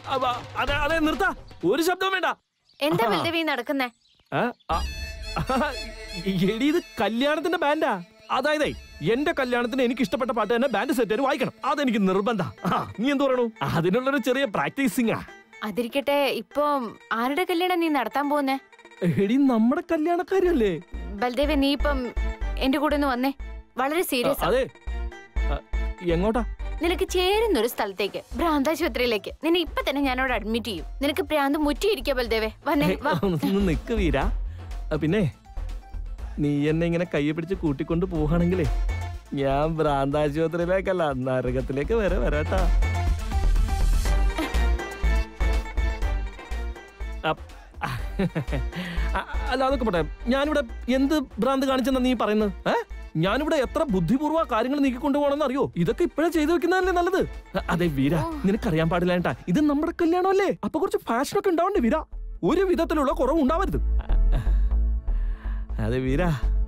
അപ്പ, അതെ അതെ നിർത്താ ഒരു ശബ്ദവും വേണ്ട എന്താ ബൽദേവി നടക്കുന്നേ ആ, ആ, എടീ ഇത് കല്യാണത്തിന്റെ ബാൻഡാ അതായതേ എന്റെ കല്യാണത്തിന് എനിക്ക് ഇഷ്ടപ്പെട്ട പാട്ട് തന്നെ ബാൻഡ് സെറ്റ് വായിക്കണം അതെനിക്ക് നിർബന്ധ നീ എന്ത് പറയണു അതിനുള്ളൊരു ചെറിയ പ്രാക്ടീസിംഗാ അതിരിക്കട്ടെ ഇപ്പൊ ആരുടെ കല്യാണം നീ നടത്താൻ പോകുന്നേ എടി നമ്മുടെ കല്യാണക്കാരല്ലേ ബൽദേവി നീ ഇപ്പം എന്റെ കൂടെ ഒന്ന് വന്നേ വളരെ സീരിയസ് അതെ ആ, എങ്ങോട്ടാ നിനക്ക് ചേരുന്ന ഒരു സ്ഥലത്തേക്ക് ഭ്രാന്താശുപത്രിയിലേക്ക് നിന്നെ ഇപ്പൊ തന്നെ ഞാനവിടെ അഡ്മിറ്റ് ചെയ്യും നിനക്ക് ഭ്രാന്ത് മുറ്റിയിരിക്കുക ബൽദേവേ വന്നേ വാ ഒന്ന് നിക്ക് വീരാ ആ, പിന്നെ നീ എന്നെ ഇങ്ങനെ കയ്യെ പിടിച്ച് കൂട്ടിക്കൊണ്ട് പോവാണെങ്കിലേ ഞാൻ ഭ്രാന്താശുപത്രിയിലേക്കല്ല നരകത്തിലേക്ക് വരെ വരാട്ടാ അപ്പ്, ആ, അല്ല അതൊക്കെ പോട്ടെ ഞാനിവിടെ എന്ത് ഭ്രാന്ത് കാണിച്ചെന്നാ നീ പറയുന്നത് ഏ ഞാനിവിടെ എത്ര ബുദ്ധിപൂർവ്വ കാര്യങ്ങൾ നീക്കിക്കൊണ്ടുപോകണമെന്ന് അറിയോ ഇതൊക്കെ ഇപ്പോഴേ ചെയ്തു വെക്കുന്നതല്ലേ നല്ലത് അ- അതെ വീര നിനക്കറിയാൻ പാടില്ല ഇത് നമ്മുടെ കല്യാണമല്ലേ അപ്പൊ കുറച്ച് ഫാഷനൊക്കെ ഉണ്ടാവണ്ടേ വീര ഒരു വിധത്തിലുള്ള കുറവ് ഉണ്ടാവരുത് അതെ വീര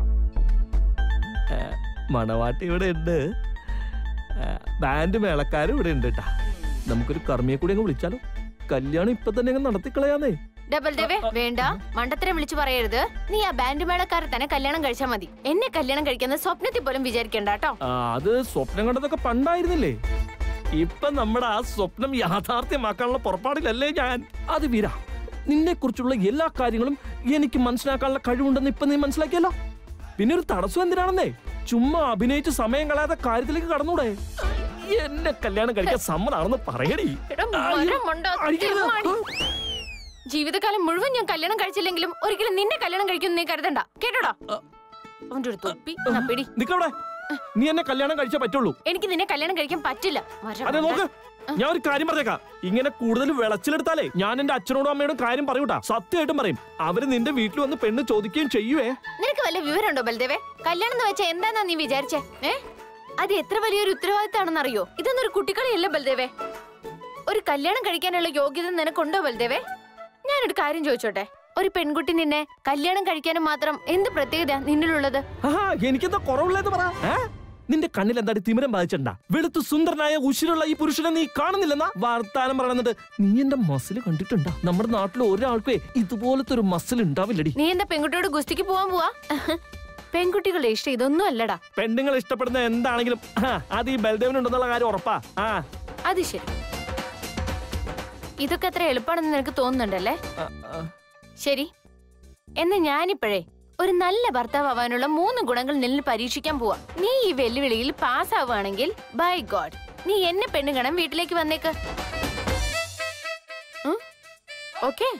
ഏ, മണവാട്ടി ഇവിടെ ഉണ്ട് ഏ, ബാൻഡ് മേളക്കാരും ഇവിടെ ഉണ്ട് കേട്ടാ നമുക്കൊരു കർമ്മിയെ കൂടി അങ്ങ് വിളിച്ചാലോ കല്യാണം ഇപ്പൊ തന്നെ അങ്ങ് നടത്തിക്കളയാന്നേ ഡബിൾ ദേവേ വേണ്ട മണ്ടത്തരം വിളിച്ചു പറയരുത് നീ ആ ബാൻഡ് മേളക്കാരെ തന്നെ കല്യാണം കഴിച്ചാൽ മതി എന്നെ കല്യാണം കഴിക്കുന്ന സ്വപ്നത്തിൽ പോലും വിചാരിക്കണ്ട കേട്ടോ ആ, അത് സ്വപ്നം കണ്ടതൊക്കെ പണ്ടായിരുന്നില്ലേ ഇപ്പൊ നമ്മുടെ ആ സ്വപ്നം യാഥാർത്ഥ്യമാക്കാനുള്ള പുറപ്പാടിലല്ലേ ഞാൻ അത് വീര നിന്നെ കുറിച്ചുള്ള എല്ലാ കാര്യങ്ങളും എനിക്ക് മനസ്സിലാക്കാനുള്ള കഴിവുണ്ടെന്ന് ഇപ്പൊ നീ മനസ്സിലാക്കിയല്ലോ പിന്നെ ഒരു തടസ്സം എന്തിനാണെന്നേ ചുമ്മാ അഭിനയിച്ച് സമയം കളയാതെ കാര്യത്തിലേക്ക് കടന്നൂടെ എന്നെ കല്യാണം കഴിക്കാൻ സമ്മതാണെന്ന് പറയടി എടാ, മരം മണ്ട, അടിക്കരുത്. തെമ്മാടി. ജീവിതകാലം മുഴുവൻ ഞാൻ കല്യാണം കഴിച്ചില്ലെങ്കിലും ഒരിക്കലും നിന്നെ കല്യാണം കഴിക്കും നീ കരുതണ്ട കേട്ടോടാ അവന്റെ ഒരു തൊപ്പി എന്നാ പിടി നിക്കവിടെ നീ എന്നെ കല്യാണം കഴിച്ചേ പറ്റുള്ളൂ എനിക്ക് നിന്നെ കല്യാണം കഴിക്കാൻ പറ്റില്ല മരം അതെ മണ്ട. നോക്ക് ഞാൻ ഒരു കാര്യം പറഞ്ഞേക്കാം ഇങ്ങനെ കൂടുതൽ വിളച്ചിലെടുത്താലേ ഞാൻ എന്റെ അച്ഛനോടും അമ്മയോടും കാര്യം പറയൂട്ടാ സത്യമായിട്ടും പറയും അവര് നിന്റെ വീട്ടിൽ വന്ന് പെണ്ണ് ചോദിക്കുകയും ചെയ്യുവേ നിനക്ക് വല്ല വിവരമുണ്ടോ ബൽദേവേ കല്യാണം എന്ന് വെച്ചാ എന്താന്നാ നീ വിചാരിച്ചേ ഏ അത് എത്ര വലിയൊരു ഉത്തരവാദിത്തമാണെന്ന് അറിയോ ഇതൊന്നും ഒരു കുട്ടിക്കളിയല്ല ബൽദേവേ ഒരു കല്യാണം കഴിക്കാനുള്ള യോഗ്യത നിനക്കുണ്ടോ ബൽദേവേ ഞാനൊരു കാര്യം ചോദിച്ചോട്ടെ ഒരു പെൺകുട്ടി നിന്നെ കല്യാണം കഴിക്കാനും മാത്രം എന്ത് പ്രത്യേകത നിന്നിലുള്ളത് ആഹാ എനിക്കെന്താ കുറവുള്ളതെന്ന് പറ ഏ? നിന്റെ കണ്ണിൽ എന്താടി തിമിരം ബാധിച്ചിട്ടുണ്ടാ വെളുത്ത് സുന്ദരനായ ഉശിരുള്ള ഈ പുരുഷനെ നീ കാണുന്നില്ലെന്നാ വാർത്താനം പറയണമെന്നിട്ട് നീ എന്റെ മസിൽ കണ്ടിട്ടുണ്ടാ നമ്മുടെ നാട്ടിൽ ഒരാൾക്കേ ഇതുപോലത്തെ ഒരു മസിൽ ഉണ്ടാവില്ലടി നീ എന്താ പെൺകുട്ടിയോട് ഗുസ്തിക്ക് പോവാൻ പോവാ പെൺകുട്ടികളുടെ ഇഷ്ടം ഇതൊന്നും അല്ലടാ പെണ്ണുങ്ങൾ ഇഷ്ടപ്പെടുന്ന എന്താണെങ്കിലും ആ, അത് ഈ ബൽദേവനുണ്ടെന്നുള്ള കാര്യം ഉറപ്പാ ആ അത് ശരി ഇതൊക്കെ അത്ര എളുപ്പമാണെന്ന് നിനക്ക് തോന്നുന്നുണ്ടല്ലേ ആ, ആ. ശരി എന്ന് ഞാനിപ്പോഴേ ഒരു നല്ല ഭർത്താവ് ആവാനുള്ള മൂന്ന് ഗുണങ്ങൾ നിന്നിൽ പരീക്ഷിക്കാൻ പോവാ നീ ഈ വെല്ലുവിളിയിൽ പാസ് ആവുകയാണെങ്കിൽ ബൈ ഗോഡ് നീ എന്നെ പെണ്ണ് കാണാൻ വീട്ടിലേക്ക് വന്നേക്ക് ഓക്കെ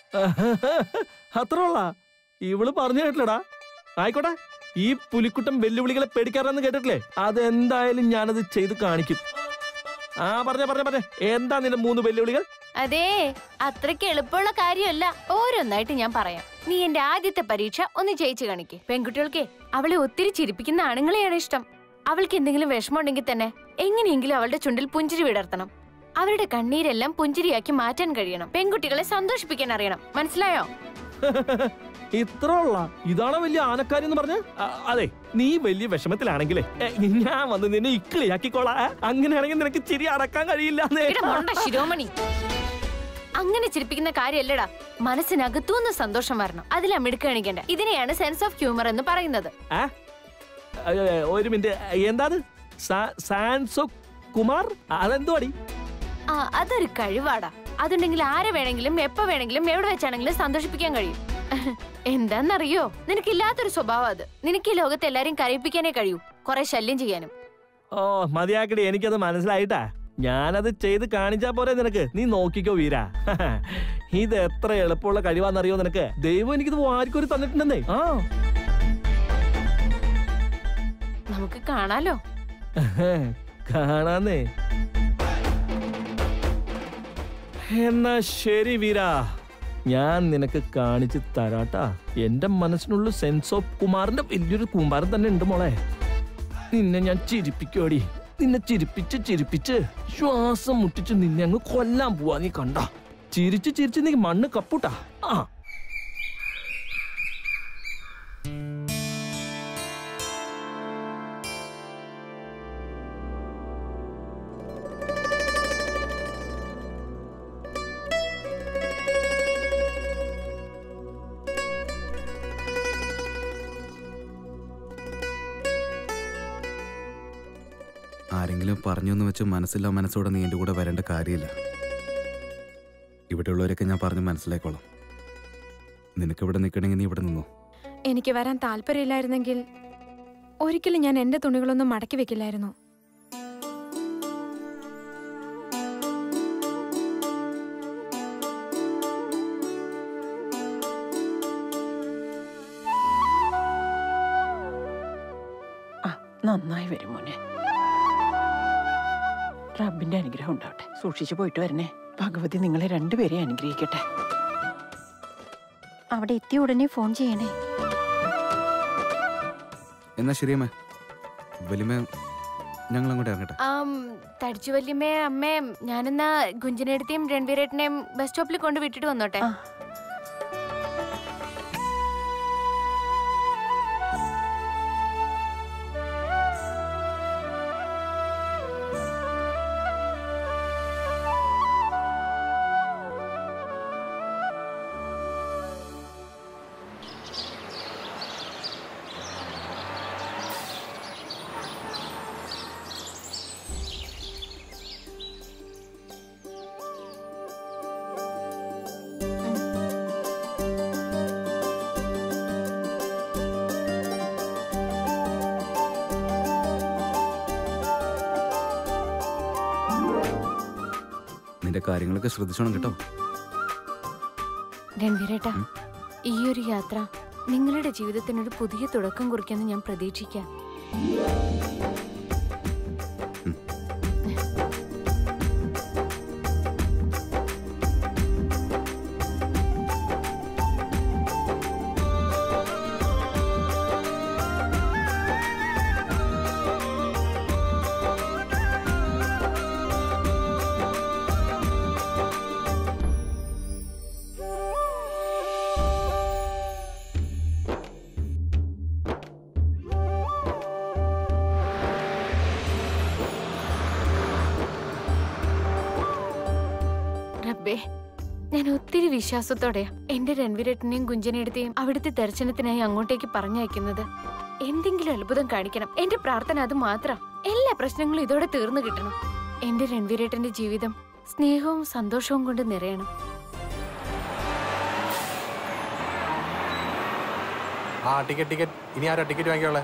അത്ര ഉള്ള ഇവള് പറഞ്ഞു കേട്ടില്ലടാ ആയിക്കോട്ടെ ഈ പുലിക്കുട്ടൻ വെല്ലുവിളികളെ പേടിക്കാറെന്ന് കേട്ടിട്ടില്ലേ അതെന്തായാലും ഞാനത് ചെയ്ത് കാണിക്കും ആ പറഞ്ഞ പറഞ്ഞ പറഞ്ഞ എന്താ നിന്റെ മൂന്ന് വെല്ലുവിളികൾ അതേ അത്രയ്ക്ക് എളുപ്പമുള്ള കാര്യമല്ല ഓരോന്നായിട്ട് ഞാൻ പറയാം നീ എന്റെ ആദ്യത്തെ പരീക്ഷ ഒന്ന് ജയിച്ചു കാണിക്ക് പെൺകുട്ടികൾക്ക് അവളെ ഒത്തിരി ചിരിപ്പിക്കുന്ന ആണുങ്ങളെയാണ് ഇഷ്ടം അവൾക്ക് എന്തെങ്കിലും വിഷമമുണ്ടെങ്കിൽ തന്നെ എങ്ങനെയെങ്കിലും അവളുടെ ചുണ്ടിൽ പുഞ്ചിരി വിടർത്തണം അവരുടെ കണ്ണീരെല്ലാം പുഞ്ചിരിയാക്കി മാറ്റാൻ കഴിയണം പെൺകുട്ടികളെ സന്തോഷിപ്പിക്കാൻ അറിയണം മനസ്സിലായോ ഇത്ര ഉള്ള ഇതാണോ വലിയ ആനക്കാരി എന്ന് പറഞ്ഞ് അ- അതെ നീ വലിയ വിഷമത്തിലാണെങ്കിലേ എ, ഞാൻ വന്ന് നിന്നെ ഇക്കിളിയാക്കിക്കോളാ അങ്ങനെയാണെങ്കിൽ നിനക്ക് ചിരി അടക്കാൻ കഴിയില്ല എടാ മൊണ്ട ശിരോമണി അങ്ങനെ ചിരിപ്പിക്കുന്ന കാര്യല്ലടാ മനസ്സിനകത്തുനിന്ന് സന്തോഷം വരണം അതിലാ മിടുക്ക് കാണിക്കേണ്ട ഇതിനെയാണ് സെൻസ് ഓഫ് ഹ്യൂമർ എന്ന് പറയുന്നത് ഒരു മിനിറ്റ് എന്താത് സാൻസോ കുമാർ അതെന്തുവാടി ആ അതൊരു കഴിവാടാ അതുണ്ടെങ്കിൽ ആരെ വേണമെങ്കിലും എപ്പോ വേണമെങ്കിലും എവിടെ വെച്ചാണെങ്കിലും സന്തോഷിപ്പിക്കാൻ കഴിയും എന്താന്നറിയോ നിനക്കില്ലാത്തൊരു സ്വഭാവം അത് നിനക്ക് ഈ ലോകത്ത് എല്ലാരെയും കരയിപ്പിക്കാനേ കഴിയൂ കുറെ ശല്യം ചെയ്യാനും ഓ മതിയാക്കടി എനിക്കത് മനസ്സിലായിട്ടാ ഞാനത് ചെയ്ത് കാണിച്ചാ പോരെ നിനക്ക് നീ നോക്കിക്കോ വീര ഇത് എത്ര എളുപ്പമുള്ള കഴിവാന്നറിയോ നിനക്ക് ദൈവം എനിക്കിത് ആർക്കൊരു തന്നിട്ടുണ്ടെന്നേ ആ നമുക്ക് കാണാലോ കാണാന്നേ എന്നാ ശരി വീര ഞാൻ നിനക്ക് കാണിച്ച് തരാട്ടാ എന്റെ മനസ്സിനുള്ള സെൻസ് ഓഫ് കുമാറിന്റെ വലിയൊരു കൂമ്പാരം തന്നെ ഉണ്ട് മോളെ നിന്നെ ഞാൻ ചിരിപ്പിക്കോടി നിന്നെ ചിരിപ്പിച്ച് ചിരിപ്പിച്ച് ശ്വാസം മുട്ടിച്ച് നിന്നെ അങ്ങ് കൊല്ലാൻ പോവാ നീ കണ്ട ചിരിച്ച് ചിരിച്ച് നീ മണ്ണ് കപ്പൂട്ടാ ആ എന്തെങ്കിലും പറഞ്ഞു എന്ന് വെച്ച് മനസ്സില്ല മനസ്സോടെ നീ എൻ്റെ കൂടെ വരേണ്ട കാര്യമില്ല ഇവിടെയുള്ളവരൊക്കെ ഞാൻ പറഞ്ഞ് മനസ്സിലാക്കോളാം നിനക്ക് ഇവിടെ നിൽക്കണമെങ്കിൽ നീ ഇവിടെ നിന്നോ എനിക്ക് വരാൻ താല്പര്യമില്ലായിരുന്നെങ്കിൽ ഒരിക്കലും ഞാൻ എന്റെ തുണികളൊന്നും മടക്കി വെക്കില്ലായിരുന്നു ആ നന്നായി വരും മോനെ റബ്ബിന്റെ അനുഗ്രഹം ഉണ്ടാവട്ടെ സൂക്ഷിച്ചു പോയിട്ട് വരണേ ഭഗവതി നിങ്ങളെ രണ്ടുപേരെയും അനുഗ്രഹിക്കട്ടെ അവിടെ എത്തിയ ഉടനെ ഫോൺ ചെയ്യണേ എന്നാ ശരിയമ്മേ വലിയമ്മ ഞങ്ങൾ അങ്ങോട്ട് ഇറങ്ങട്ടെ ആം, തടിച്ചു വല്യമ്മേ അമ്മേ ഞാനെന്നാ ഗുഞ്ചിനെടുത്തേയും രൺവീരേട്ടനെയും ബസ് സ്റ്റോപ്പിൽ കൊണ്ട് വിട്ടിട്ട് വന്നോട്ടെ ആ. നിന്റെ കാര്യങ്ങളൊക്കെ ശ്രദ്ധിച്ചോണം കേട്ടോ രൺവീരേട്ടാ ഈ ഒരു യാത്ര നിങ്ങളുടെ ജീവിതത്തിനൊരു പുതിയ തുടക്കം കുറിക്കുമെന്ന് ഞാൻ പ്രതീക്ഷിക്കാം റബ്ബേ ഞാൻ ഒത്തിരി വിശ്വാസത്തോടെയാ എന്റെ രൺവീരേട്ടനെയും ഗുഞ്ചനെടുത്തെയും അവിടുത്തെ ദർശനത്തിനായി അങ്ങോട്ടേക്ക് പറഞ്ഞയക്കുന്നത് എന്തെങ്കിലും അത്ഭുതം കാണിക്കണം എന്റെ പ്രാർത്ഥന അത് മാത്രം എല്ലാ പ്രശ്നങ്ങളും ഇതോടെ തീർന്നു കിട്ടണം എന്റെ രൺവീരേട്ടന്റെ ജീവിതം സ്നേഹവും സന്തോഷവും കൊണ്ട് നിറയണം ആ ടിക്കറ്റ് ടിക്കറ്റ് ഇനി ആരാ ടിക്കറ്റ് വാങ്ങിക്കാനുള്ളത്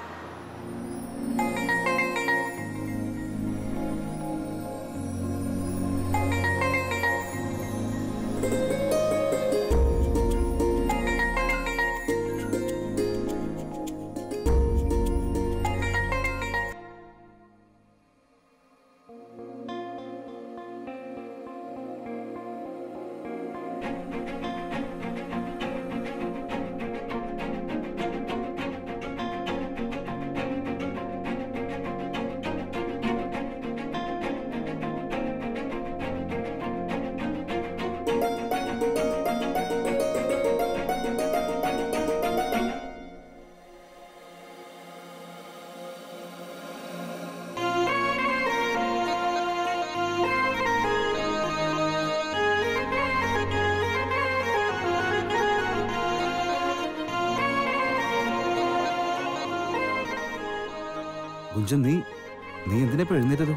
ഗുഞ്ചൻ നീ നീ എന്തിനാ ഇപ്പൊ എഴുന്നേറ്റത്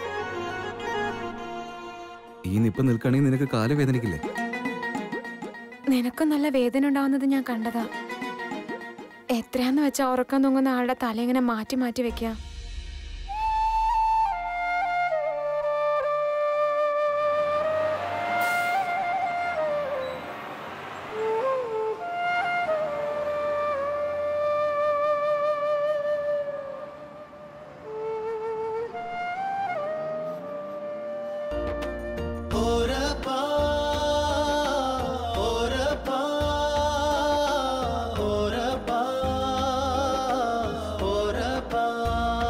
ഈ നിപ്പ് നിൽക്കുകയാണെങ്കിൽ നിനക്ക് കാല് വേദനിക്കില്ലേ നിനക്കും നല്ല വേദന ഉണ്ടാവുന്നത് ഞാൻ കണ്ടതാ എത്രയാന്ന് വെച്ചാ ഉറക്കം തൂങ്ങുന്ന ആളുടെ തല ഇങ്ങനെ മാറ്റി മാറ്റി വെക്കുക ഓരപ്പാ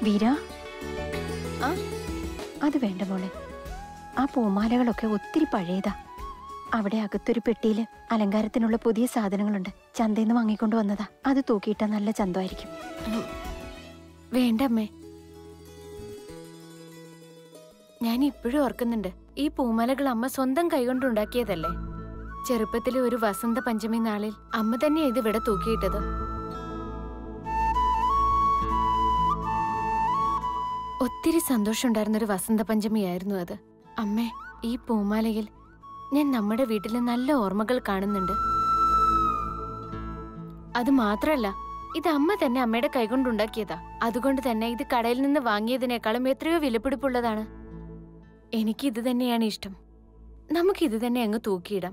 വീര ആ? അത് വേണ്ട മോളെ ആ പൂമാലകളൊക്കെ ഒത്തിരി പഴയതാ അവിടെ അകത്തൊരു പെട്ടിയിൽ അലങ്കാരത്തിനുള്ള പുതിയ സാധനങ്ങളുണ്ട് ചന്തയിൽ നിന്ന് വാങ്ങിക്കൊണ്ട് വന്നതാ അത് തൂക്കിയിട്ടാ നല്ല ചന്തമായിരിക്കും വേണ്ട അമ്മേ ഞാൻ ഇപ്പോഴും ഓർക്കുന്നുണ്ട് ഈ പൂമാലകൾ അമ്മ സ്വന്തം കൈകൊണ്ട് ഉണ്ടാക്കിയതല്ലേ ചെറുപ്പത്തിലെ ഒരു വസന്ത പഞ്ചമി നാളിൽ അമ്മ തന്നെയാ ഇത് ഇവിടെ തൂക്കിയിട്ടത് ഒത്തിരി സന്തോഷമുണ്ടായിരുന്ന ഒരു വസന്ത പഞ്ചമിയായിരുന്നു അത് അമ്മേ ഈ പൂമാലയിൽ ഞാൻ നമ്മുടെ വീട്ടിലെ നല്ല ഓർമ്മകൾ കാണുന്നുണ്ട് അത് മാത്രല്ല ഇത് അമ്മ തന്നെ അമ്മയുടെ കൈകൊണ്ടുണ്ടാക്കിയതാ അതുകൊണ്ട് തന്നെ ഇത് കടയിൽ നിന്ന് വാങ്ങിയതിനേക്കാളും എത്രയോ വിലപിടിപ്പുള്ളതാണ് എനിക്ക് ഇത് തന്നെയാണ് ഇഷ്ടം നമുക്ക് ഇത് തന്നെ അങ്ങ് തൂക്കിയിടാം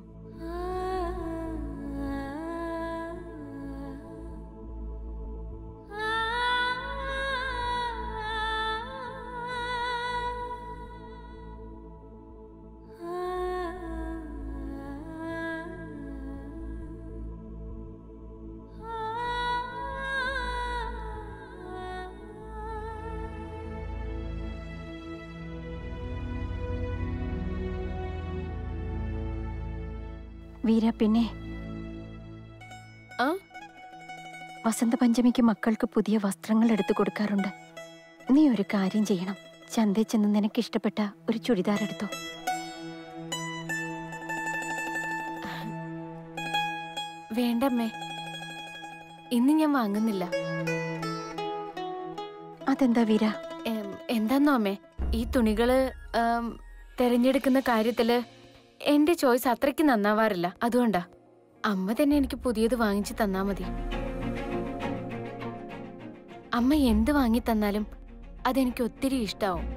വീര പിന്നെ ആ? വസന്ത പഞ്ചമിക്ക് മക്കൾക്ക് പുതിയ വസ്ത്രങ്ങൾ എടുത്തു കൊടുക്കാറുണ്ട് നീ ഒരു കാര്യം ചെയ്യണം ചന്തയിൽ ചെന്ന് നിനക്ക് ഇഷ്ടപ്പെട്ട ഒരു ചുരിദാർ എടുത്തോ വേണ്ടമ്മേ ഇന്ന് ഞാൻ വാങ്ങുന്നില്ല അതെന്താ വീര എം, എന്താന്നോ അമ്മേ ഈ തുണികള് ആം, തെരഞ്ഞെടുക്കുന്ന കാര്യത്തില് എന്റെ ചോയ്സ് അത്രയ്ക്ക് നന്നാവാറില്ല അതുകൊണ്ടാ അമ്മ തന്നെ എനിക്ക് പുതിയത് വാങ്ങിച്ചു തന്നാ മതി അമ്മ എന്ത് വാങ്ങി തന്നാലും അതെനിക്ക് ഒത്തിരി ഇഷ്ടാവും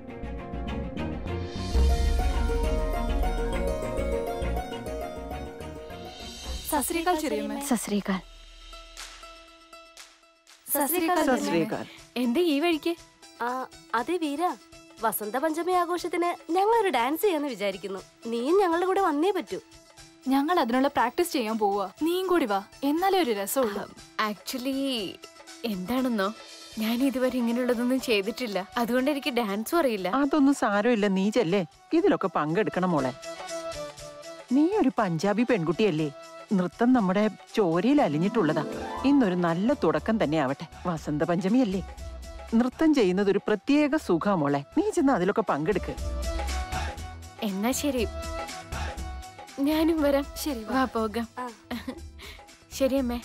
സസ്രീകാൽ ചെറിയമ്മ സശ്രീകാൽ സശ്രീകാൽ എന്താ ഈ വഴിക്ക് ആ അതെ വീര വസന്ത പഞ്ചമി ആഘോഷത്തിന് ഞങ്ങളൊരു ഡാൻസ് ചെയ്യാന്ന് വിചാരിക്കുന്നു നീയും ഞങ്ങളുടെ കൂടെ വന്നേ പറ്റൂ ഞങ്ങൾ അതിനുള്ള പ്രാക്ടീസ് ചെയ്യാൻ പോവാ നീയും കൂടി വാ എന്നാലേ ഒരു രസമുള്ളൂ ആക്ച്വലി എന്താണെന്നോ ഞാൻ ഇതുവരെ ഇങ്ങനെയുള്ളതൊന്നും ചെയ്തിട്ടില്ല അതുകൊണ്ട് എനിക്ക് ഡാൻസും അറിയില്ല അതൊന്നും സാരമില്ല നീ ചെല്ലേ ഇതിലൊക്കെ പങ്കെടുക്കണം മോളെ നീ ഒരു പഞ്ചാബി പെൺകുട്ടിയല്ലേ നൃത്തം നമ്മുടെ ചോരയിൽ അലിഞ്ഞിട്ടുള്ളതാ ഇന്നൊരു നല്ല തുടക്കം തന്നെ ആവട്ടെ വസന്ത പഞ്ചമിയല്ലേ നൃത്തം ചെയ്യുന്നത് ഒരു പ്രത്യേക സുഖാ മോളെ നീ ചെന്ന് അതിലൊക്കെ പങ്കെടുക്ക് എന്നാ ശരി ഞാനും വരാം ശരി വാ. വാ പോകാം ആ. ശരി അമ്മേ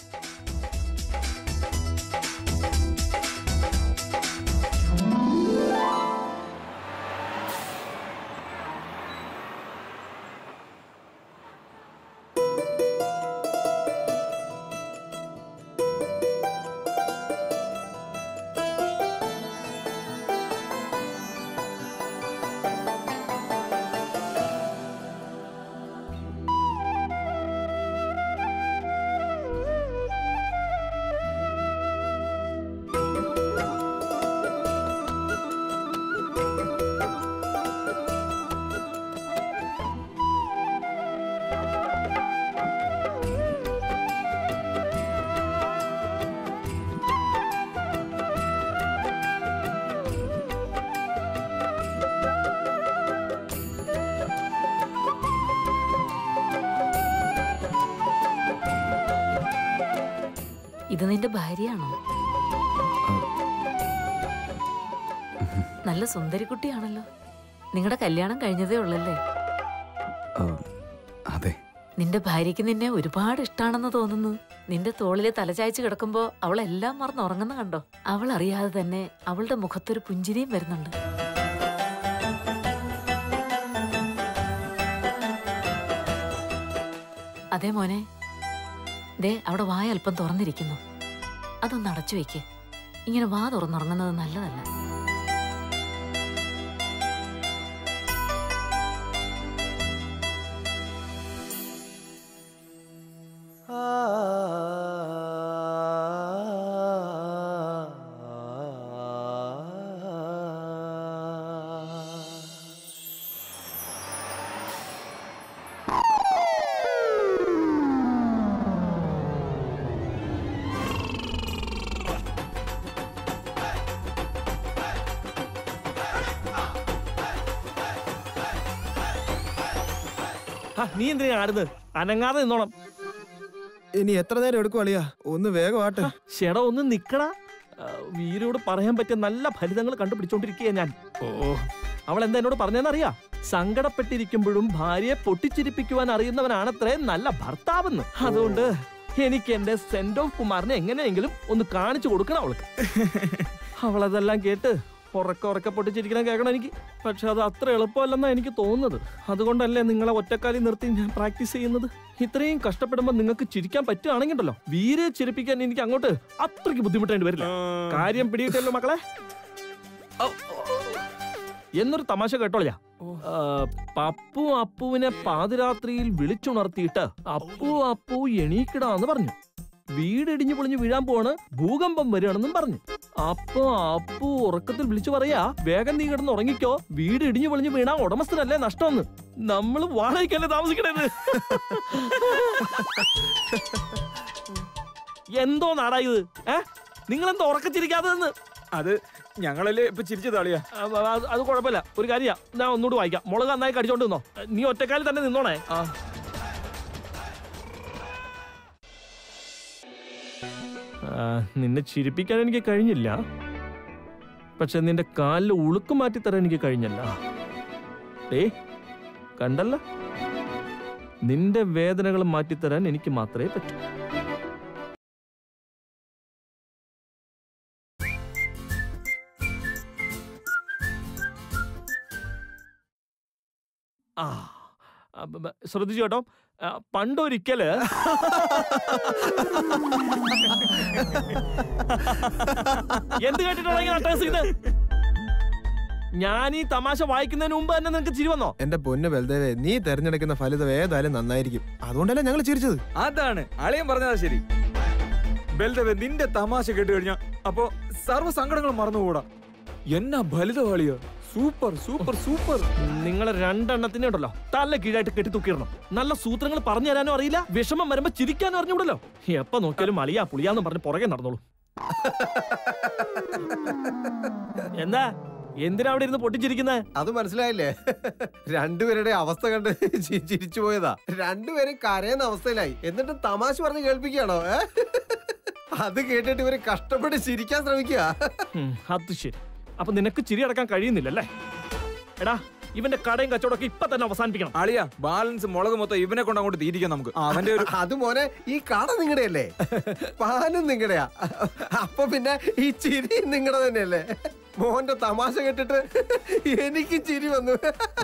ഇത് നിന്റെ ഭാര്യയാണോ നല്ല സുന്ദരി കുട്ടിയാണല്ലോ നിങ്ങളുടെ കല്യാണം കഴിഞ്ഞതേ ഉള്ളല്ലേ ആ, അതെ നിന്റെ ഭാര്യയ്ക്ക് നിന്നെ ഒരുപാട് ഇഷ്ടാണെന്ന് തോന്നുന്നു നിന്റെ തോളിലെ തലചായ്ച്ച് കിടക്കുമ്പോ അവൾ എല്ലാം മറന്ന് ഉറങ്ങുന്ന കണ്ടോ അവൾ അറിയാതെ തന്നെ അവളുടെ മുഖത്തൊരു പുഞ്ചിരിയും വരുന്നുണ്ട് അതെ മോനെ ദേ അവിടെ വായ അല്പം തുറന്നിരിക്കുന്നു അതൊന്ന് അടച്ചു വെക്ക് ഇങ്ങനെ വാ തുറന്നുറങ്ങുന്നത് നല്ലതല്ല ഹാ, നീ എന്തിനാ ആടുന്നത് അനങ്ങാതെ നിന്നോണം ഇനി എത്ര നേരം എടുക്കും അളിയാ ഒന്ന് വേഗമാട്ടെ ചേടാ ഒന്ന് നിക്കടാ ആ, വീരോട് പറയാൻ പറ്റിയ നല്ല ഫലിതങ്ങൾ കണ്ടുപിടിച്ചോണ്ടിരിക്കുക ഞാൻ ഓ അവൾ എന്താ എന്നോട് പറഞ്ഞതെന്നറിയാ സങ്കടപ്പെട്ടിരിക്കുമ്പോഴും ഭാര്യയെ പൊട്ടിച്ചിരിപ്പിക്കുവാൻ അറിയുന്നവനാണത്രേ നല്ല ഭർത്താവെന്ന് അതുകൊണ്ട് എനിക്ക് എന്റെ സെന്റ് ഓഫ് കുമാറിനെ എങ്ങനെയെങ്കിലും ഒന്ന് കാണിച്ചു കൊടുക്കണം അവൾക്ക് അവളതെല്ലാം കേട്ട് ഉറക്ക ഉറക്ക പൊട്ടിച്ചിരിക്കണം കേൾക്കണം എനിക്ക് പക്ഷെ അത് അത്ര എളുപ്പമല്ലെന്നാ എനിക്ക് തോന്നുന്നത് അതുകൊണ്ടല്ലേ നിങ്ങളെ ഒറ്റക്കാലി നിർത്തി ഞാൻ പ്രാക്ടീസ് ചെയ്യുന്നത് ഇത്രയും കഷ്ടപ്പെടുമ്പോൾ നിങ്ങൾക്ക് ചിരിക്കാൻ പറ്റുകയാണെങ്കിൽ ഉണ്ടല്ലോ വീരെ ചിരിപ്പിക്കാൻ എനിക്ക് അങ്ങോട്ട് അത്രയ്ക്ക് ബുദ്ധിമുട്ടേണ്ടി വരില്ല കാര്യം പിടിയിട്ടല്ലോ മക്കളെ ഔ, എന്നൊരു തമാശ കേട്ടോളിയാ ആ, പപ്പു അപ്പുവിനെ പാതിരാത്രിയിൽ വിളിച്ചുണർത്തിയിട്ട് അപ്പു അപ്പു എണീക്കിടാന്ന് പറഞ്ഞു വീടിടിഞ്ഞു പൊളിഞ്ഞു വീഴാൻ പോവാണ് ഭൂകമ്പം വരികയാണെന്നും പറഞ്ഞു അപ്പൊ അപ്പു ഉറക്കത്തിൽ വിളിച്ചു പറയാ വേഗം നീ കിടന്ന് ഉറങ്ങിക്കോ വീട് ഇടിഞ്ഞു പൊളിഞ്ഞു വീണാ ഉടമസ്ഥനല്ലേ നഷ്ടമെന്ന് നമ്മള് വാടകയ്ക്കല്ലേ താമസിക്കണേന്ന് എന്തോ നാടാ ഇത് ഏ നിങ്ങളെന്തോ ഉറക്കച്ചിരിക്കാതെന്ന് അത് ഞങ്ങളല്ലേ ഇപ്പൊ ചിരിച്ചത് അളിയാ അത് അത് കുഴപ്പമില്ല ഒരു കാര്യ ഞാൻ ഒന്നുകൂടി വായിക്കാം മുളക് നന്നായി കടിച്ചോണ്ട് നിന്നോ നീ ഒറ്റക്കാലിൽ തന്നെ നിന്നോണേ ആ ആ, നിന്നെ ചിരിപ്പിക്കാൻ എനിക്ക് കഴിഞ്ഞില്ല പക്ഷെ നിന്റെ കാലിൽ ഉളുക്ക് മാറ്റിത്തരാൻ എനിക്ക് കഴിഞ്ഞല്ല ഏ കണ്ടല്ല നിന്റെ വേദനകൾ മാറ്റിത്തരാൻ എനിക്ക് മാത്രമേ പറ്റൂ ആ ആ, ബ- ബ- ശ്രദ്ധിച്ചു കേട്ടോ ആ, പണ്ടൊരിക്കല് എന്ത് കേട്ടിട്ടാണ് ഇങ്ങനെ അട്ടഹാസം ഇത് ഞാൻ ഈ തമാശ വായിക്കുന്നതിന് മുമ്പ് തന്നെ നിനക്ക് ചിരി വന്നോ എന്റെ പൊന്ന് ബൽദേവേ നീ തെരഞ്ഞെടുക്കുന്ന ഫലിതം ഏതായാലും നന്നായിരിക്കും അതുകൊണ്ടല്ലേ ഞങ്ങൾ ചിരിച്ചത് അതാണ് അളിയൻ പറഞ്ഞതാ ശരി ബൽദേവേ നിന്റെ തമാശ കേട്ട് കഴിഞ്ഞാ അപ്പൊ സർവ്വ സങ്കടങ്ങളും മറന്നുകൂടാ എന്നാ ഫലിതവാളിയോ സൂപ്പർ സൂപ്പർ സൂപ്പർ നിങ്ങളെ രണ്ടെണ്ണത്തിനെ ഉണ്ടല്ലോ തല കീഴായിട്ട് കെട്ടി തൂക്കിയിടണം നല്ല സൂത്രങ്ങൾ പറഞ്ഞു തരാനും അറിയില്ല വിഷമം വരുമ്പോ ചിരിക്കാനും അറിഞ്ഞൂടല്ലോ എപ്പ നോക്കിയാലും അളിയാ പുളിയാന്ന് പറഞ്ഞ് പുറകെ നടന്നോളൂ എന്താ എന്തിനാ അവിടെ ഇരുന്ന് പൊട്ടിച്ചിരിക്കുന്നത് അത് മനസ്സിലായില്ലേ രണ്ടുപേരുടെ അവസ്ഥ കണ്ട് ചി- ചിരിച്ചു പോയതാ രണ്ടുപേരും കരയുന്ന അവസ്ഥയിലായി എന്നിട്ട് തമാശ പറഞ്ഞ് കേൾപ്പിക്കുകയാണോ ഏ? അത് കേട്ടിട്ട് ഇവര് കഷ്ടപ്പെട്ട് ചിരിക്കാൻ ശ്രമിക്കുക അത് ശരി അപ്പൊ നിനക്ക് ചിരി അടക്കാൻ കഴിയുന്നില്ലല്ലേ എടാ ഇവന്റെ കടയും കച്ചവടമൊക്കെ ഇപ്പൊ തന്നെ അവസാനിപ്പിക്കണം അളിയ ബാലൻസ് മുളക് മൊത്തം ഇവനെ കൊണ്ട് അങ്ങോട്ട് തീരിക്കാം നമുക്ക് അവന്റെ ഒരു അത് മോനെ ഈ കട നിങ്ങളുടെയല്ലേ പാനും നിങ്ങളുടെയാ അപ്പൊ പിന്നെ ഈ ചിരി നിങ്ങളുടെ തന്നെയല്ലേ മോന്റെ തമാശ കേട്ടിട്ട് എനിക്ക് ചിരി വന്നു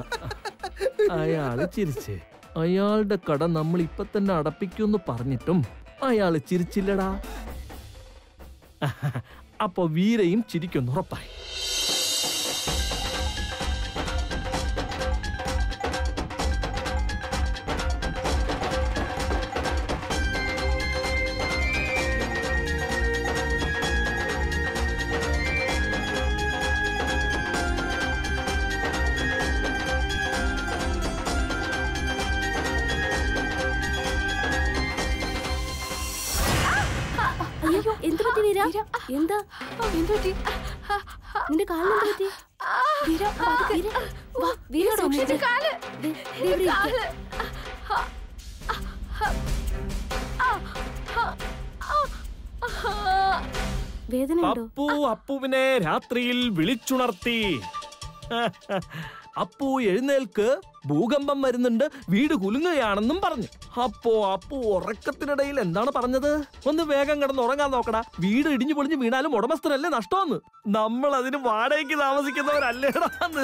അയാള് ചിരിച്ച് അയാളുടെ കട നമ്മൾ ഇപ്പൊ തന്നെ അടപ്പിക്കുമെന്ന് പറഞ്ഞിട്ടും അയാള് ചിരിച്ചില്ലടാ അപ്പൊ വീരയും ചിരിക്കുന്നു ഉറപ്പായി അയ്യോ എന്ത് പറ്റി വീര എന്താ എന്ത് പറ്റി നിന്റെ കാലിന് എന്ത് പറ്റി വീര വീര വാ വീര സൂക്ഷിച്ച് ദേ, ദേ ഇവിടെ ഇരിക്ക്. വേദനയുണ്ടോ അപ്പു അപ്പുവിനെ രാത്രിയിൽ വിളിച്ചുണർത്തി അപ്പു എഴുന്നേൽക്ക് ഭൂകമ്പം വരുന്നുണ്ട് വീട് കുലുങ്ങുകയാണെന്നും പറഞ്ഞു അപ്പോ അപ്പു ഉറക്കത്തിനിടയിൽ എന്താണ് പറഞ്ഞത് ഒന്ന് വേഗം കിടന്ന് ഉറങ്ങാൻ നോക്കടാ വീട് ഇടിഞ്ഞു പൊളിഞ്ഞു വീണാലും ഉടമസ്ഥനല്ലേ നഷ്ടമെന്ന് നമ്മൾ അതിന് വാടകയ്ക്ക് താമസിക്കുന്നവരല്ലേടാന്ന്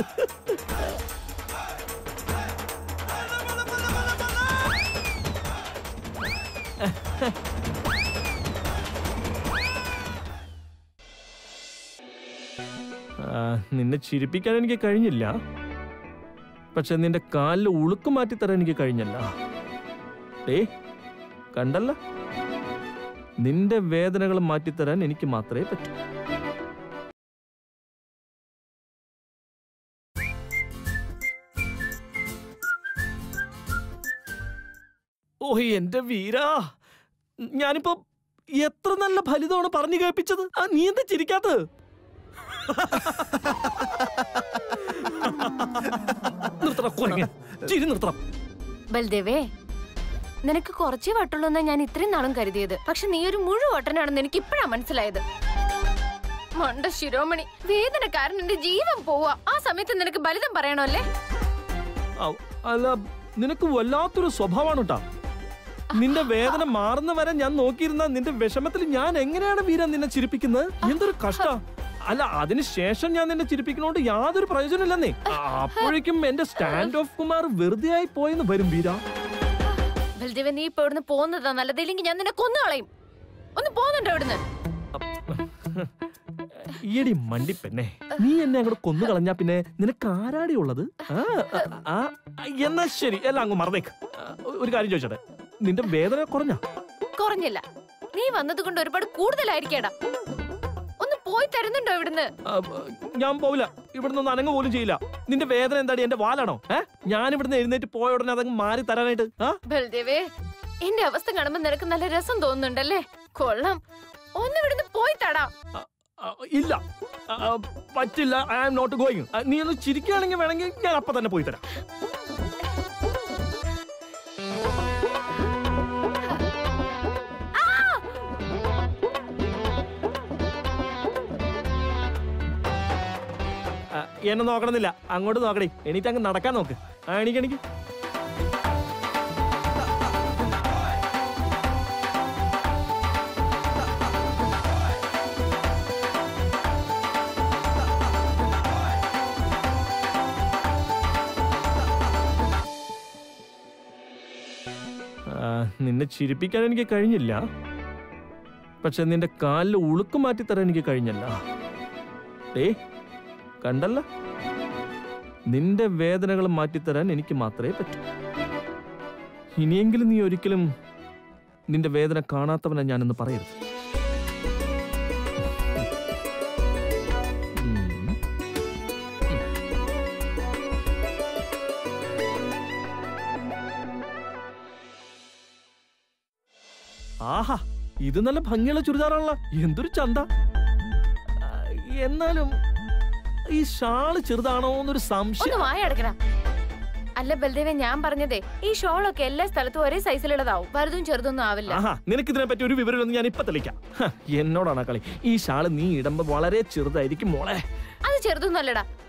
ആ, നിന്നെ ചിരിപ്പിക്കാൻ എനിക്ക് കഴിഞ്ഞില്ല പക്ഷെ നിന്റെ കാലിൽ ഉളുക്ക് മാറ്റിത്തരാൻ എനിക്ക് കഴിഞ്ഞല്ല ഏ കണ്ടല്ല നിന്റെ വേദനകൾ മാറ്റിത്തരാൻ എനിക്ക് മാത്രമേ പറ്റൂ ഓ എന്റെ വീരാ ഞാനിപ്പോ എത്ര നല്ല ഫലിതമാണ് പറഞ്ഞു കേൾപ്പിച്ചത് ആ നീ എന്താ ചിരിക്കാത്തത് നിർത്തണം കുരങ്ങൻ ചിരി നിർത്തണം ബൽദേവേ നിനക്ക് കുറച്ചേ വട്ടുള്ളൂ എന്നാ ഞാൻ ഇത്രയും നാളും കരുതിയത് പക്ഷെ നീ ഒരു മുഴുവട്ടനാണെന്ന് എനിക്ക് ഇപ്പോഴാ മനസ്സിലായത് മണ്ട ശിരോമണി വേദനക്കാരൻ എന്റെ ജീവൻ പോവാ ആ സമയത്ത് നിനക്ക് ബലിതം പറയണമല്ലേ ഔ, അല്ല നിനക്ക് വല്ലാത്തൊരു സ്വഭാവമാണ് കേട്ടാ നിന്റെ വേദന മാറുന്ന വരെ ഞാൻ നോക്കിയിരുന്ന നിന്റെ വിഷമത്തിൽ ഞാൻ എങ്ങനെയാണ് വീര നിന്നെ ചിരിപ്പിക്കുന്നത് എന്തൊരു കഷ്ട അല്ല അതിനുശേഷം ഞാൻ നിന്നെ ചിരിപ്പിക്കുന്നോണ്ട് യാതൊരു പ്രയോജനമില്ലെന്നേ അപ്പോഴേക്കും എന്റെ സ്റ്റാൻഡ് ഓഫ് കുമാർ വെറുതെ ആയി പോയെന്ന് വരും വീര ബൽദേവ നീ ഇപ്പൊ ഇവിടുന്ന് പോകുന്നതാ നല്ലത് ഇല്ലെങ്കിൽ ഞാൻ നിന്നെ കൊന്നു കളയും ഒന്ന് പോകുന്നുണ്ടോ ഇവിടുന്ന് ഈയടി മണ്ടി പെണ്ണെ നീ എന്നെ അങ്ങോട്ട് കൊന്നു കളഞ്ഞാ പിന്നെ നിനക്ക് ആരാടി ഉള്ളത് ആ, ആ, ആ, എന്നാ ശരി എല്ലാം അങ്ങ് മറന്നേക്ക് ആ, ഒരു കാര്യം ചോദിച്ചോട്ടെ നിന്റെ വേദന കുറഞ്ഞ കുറഞ്ഞില്ല നീ വന്നത് കൊണ്ട് ഒരുപാട് കൂടുതലായിരിക്കേടാ ഒന്ന് പോയി തരുന്നുണ്ടോ ഇവിടുന്ന് ഞാൻ പോവില്ല ഇവിടുന്ന് ഒന്ന് അനങ്ങ പോലും ചെയ്യില്ല നിന്റെ വേദന എന്താടി എന്റെ വാലാണോ ഏ ഞാൻ ഇവിടുന്ന് എഴുന്നേറ്റ് പോയ ഉടനെ അതങ്ങ് മാറി തരാനായിട്ട് ആ ബൽദേവേ എന്റെ അവസ്ഥ കാണുമ്പോ നിനക്ക് നല്ല രസം തോന്നുന്നുണ്ടല്ലേ കൊള്ളാം ഒന്ന് ഇവിടുന്ന് പോയി തടാ ആ, ഇല്ല ആ, ആ, പറ്റില്ല ഐ ആം നോട്ട് ഗോയിങ് നീ ഒന്ന് ചിരിക്കുകയാണെങ്കിൽ വേണമെങ്കിൽ ഞാൻ അപ്പൊ തന്നെ പോയി തരാം ആ, എന്നെ നോക്കണമെന്നില്ല അങ്ങോട്ട് നോക്കണേ എണീറ്റ് അങ്ങ് നടക്കാൻ നോക്ക് ആ എണീക്ക് എണീക്ക് ആ, നിന്നെ ചിരിപ്പിക്കാൻ എനിക്ക് കഴിഞ്ഞില്ല പക്ഷെ നിന്റെ കാലിൽ ഉളുക്ക് മാറ്റിത്തരാൻ എനിക്ക് കഴിഞ്ഞല്ല ഏ കണ്ടല്ല നിന്റെ വേദനകൾ മാറ്റിത്തരാൻ എനിക്ക് മാത്രമേ പറ്റൂ ഇനിയെങ്കിലും നീ ഒരിക്കലും നിന്റെ വേദന കാണാത്തവനെ ഞാനെന്ന് പറയരുത് ഉം. ആഹാ ഇത് നല്ല ഭംഗിയുള്ള ചുരിദാറാണല്ലോ എന്തൊരു ചന്ത ആ, എന്നാലും ഈ ഷാള് ചെറുതാണോ എന്നൊരു ഒന്ന് സംശയം വായ അടക്കടാ അല്ല ബൽദേവേ ഞാൻ പറഞ്ഞതേ ഈ ഷോളൊക്കെ എല്ലാ സ്ഥലത്തും ഒരേ സൈസിലുള്ളതാവും വലുതും ചെറുതൊന്നും ആവില്ല ആഹാ നിനക്ക് ഇതിനെ പറ്റി ഒരു വിവരമൊന്നും ഞാൻ ഇപ്പൊ തെളിക്കാം ഹ, എന്നോടാണ് ആ കളി ഈ ഷാള് നീ ഇടുമ്പോ വളരെ ചെറുതായിരിക്കും മോളെ അത് ചെറുതൊന്നും അല്ലടാ